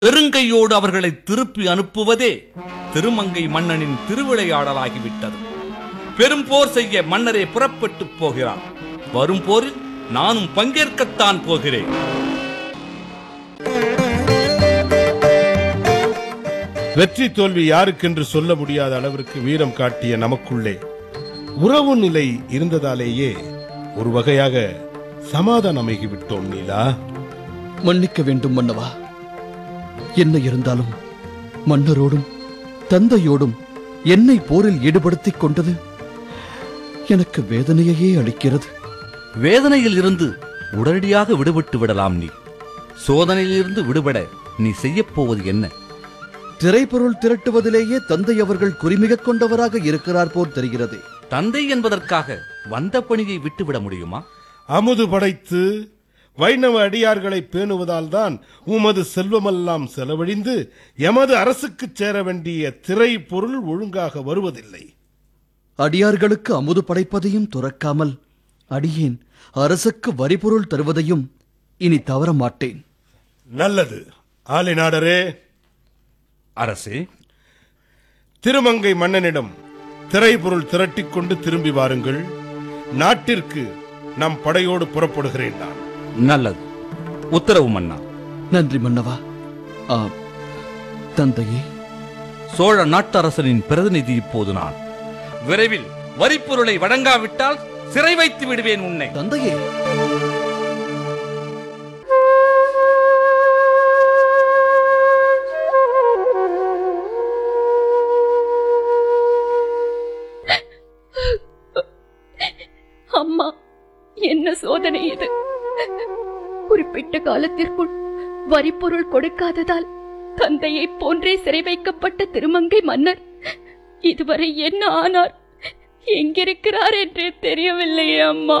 வெறுங்கையோடு அவர்களை திருப்பி அனுப்புவதே திருமங்கை மன்னனின் திருவிளையாடலாகிவிட்டது பெரும் போர் செய்ய மன்னரே புறப்பட்டுப் போகிறார் வரும் போரில் நானும் பங்கேற்கத்தான் போகிறேன் வெற்றி தோல்வி யாருக்கென்று சொல்ல முடியாத அளவிற்கு வீரம் காட்டிய நமக்குள்ளே உறவு நிலை இருந்ததாலேயே ஒரு வகையாக சமாதானமாகிவிட்டோம் நீலா மன்னிக்க வேண்டும் மன்னவா என்ன இருந்தாலும் மன்னரோடும் தந்தையோடும் என்னை போரில் ஈடுபடுத்திக் கொண்டது எனக்கு வேதனையையே அளிக்கிறது வேதனையில் இருந்து உடனடியாக விடுபட்டு விடலாம் நீ சோதனையிலிருந்து விடுபட நீ செய்யப் போவது என்ன திரைப்பொருள் திரட்டுவதிலேயே தந்தை அவர்கள் குறிமிகக் கொண்டவராக இருக்கிறார் போல் தெரிகிறதே தந்தை என்பதற்காக வந்த பணியை விட்டுவிட முடியுமா அமுது படைத்து வைணவ அடியார்களை பேணுவதால் தான் உமது செல்வமெல்லாம் செலவழிந்து எமது அரசுக்குச் சேர வேண்டிய திரை பொருள் ஒழுங்காக வருவதில்லை அடியார்களுக்கு அமுது படைப்பதையும் துறக்காமல் அடியேன் அரசுக்கு வரிபொருள் தருவதையும் இனி தவற மாட்டேன் நல்லது ஆலிநாடரே அரசே திருமங்கை மன்னனிடம் திரைப்பொருள் திரட்டிக் கொண்டு திரும்பி வாருங்கள் நாட்டிற்கு நம் படையோடு புறப்படுகிறேன் நான் நல்லது உத்தரவு மன்னா நன்றி மன்னவா ஆம் தந்தையே சோழ நாட்டரசனின் பிரதிநிதி இப்போது நான் விரைவில் வரிப்பொருளை வழங்காவிட்டால் சிறை வைத்து விடுவேன் உன்னை தந்தையே அம்மா என்ன சோதனை இது குறிப்பிட்ட காலத்திற்குள் வரிப்பொருள் கொடுக்காததால் தந்தையை போன்றே சிறை வைக்கப்பட்ட திருமங்கை மன்னர் இதுவரை என்ன ஆனார் எங்கிருக்கிறார் என்றே தெரியவில்லையே அம்மா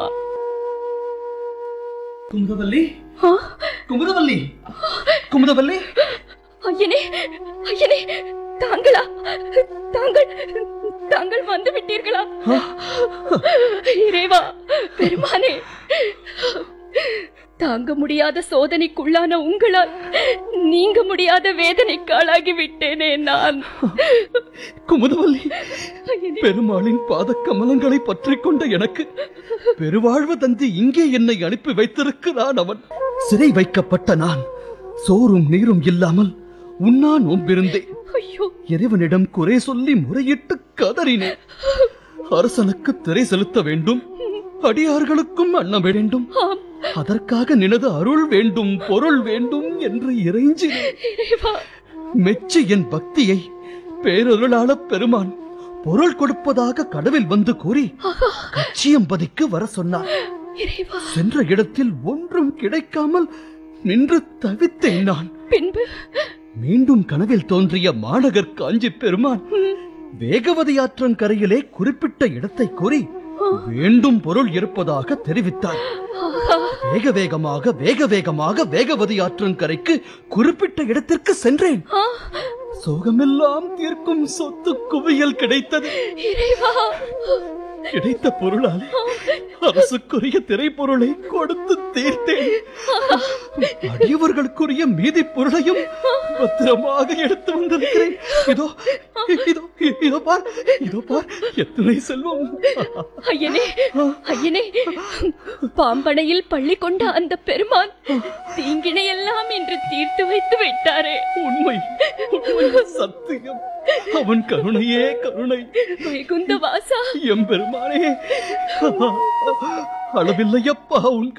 குமுதவல்லி ஆ, குமுதவல்லி குமுதவல்லி ஐயனே ஐயனே தாங்களா தாங்கள் தாங்கள் வந்து விட்டீர்களா இறைவா பெருமானே தாங்க முடியாத சோதனைக்குள்ளான உங்களால் நீங்க முடியாத வேதனைக்கு ஆளாகி விட்டேனே நான் குமுதவல்லி பெருமாளின் பாத கமலங்களை பற்றிக் கொண்ட எனக்கு பெருவாழ்வு தந்தி இங்கே என்னை அனுப்பி வைத்திருக்கிறான் அவன் சிறை வைக்கப்பட்ட நான் சோறும் நீரும் இல்லாமல் உண்ணா நோம்பிருந்தேன் ஐயோ இறைவனிடம் குறை சொல்லி முறையிட்டு கதறினேன் அரசனுக்கு திரை செலுத்த வேண்டும் அடியார்களுக்கும் அண்ண வேண்டும் ஆம் அதற்காக நினது அருள் வேண்டும் பொருள் வேண்டும் என்று இறைஞ்சினேன் இறைவா மெச்சி என் பக்தியை பேரருளாள பெருமான் பொருள் கொடுப்பதாக கடவில் வந்து கூறி கச்சியம்பதிக்கு வர சொன்னார் இறைவா சென்ற இடத்தில் ஒன்றும் கிடைக்காமல் நின்று தவித்தேன் நான் பின்பு மீண்டும் கனவில் தோன்றிய மாநகர் காஞ்சி பெருமான் வேகவதி ஆற்றன் கரையிலே குறிப்பிட்ட இடத்தை கூறி வேண்டும் பொருள் இருப்பதாக தெரிவித்தார் ஆஹா வேக வேகமாக வேக வேகமாக வேகவதி ஆற்றன் கரைக்கு குறிப்பிட்ட இடத்திற்கு சென்றேன் ஆ, சோகமெல்லாம் தீர்க்கும் சொத்து குவியல் கிடைத்தது இறைவா கிடைத்த பொருளாலே அரசுக்குரிய திரைப்பொருளை கொடுத்து தீர்த்தேன் அடியவர்களுக்குரிய மீதி பொருளையும் பத்திரமாக எடுத்து வந்திருக்கிறேன் இதோ இதோ இதோ பார் இதோ பார் எத்தனை செல்வம் ஐயனே ஐயனே பாம்பனையில் பள்ளி கொண்ட அந்த பெருமான் தீங்கினை எல்லாம் இன்று தீர்த்து வைத்து விட்டாரே உண்மை உண்மை சத்தியம் அவன் கருணையே கருணை வைகுந்த வாசா எம்பெருமானே அளவில்லையப்பா உன்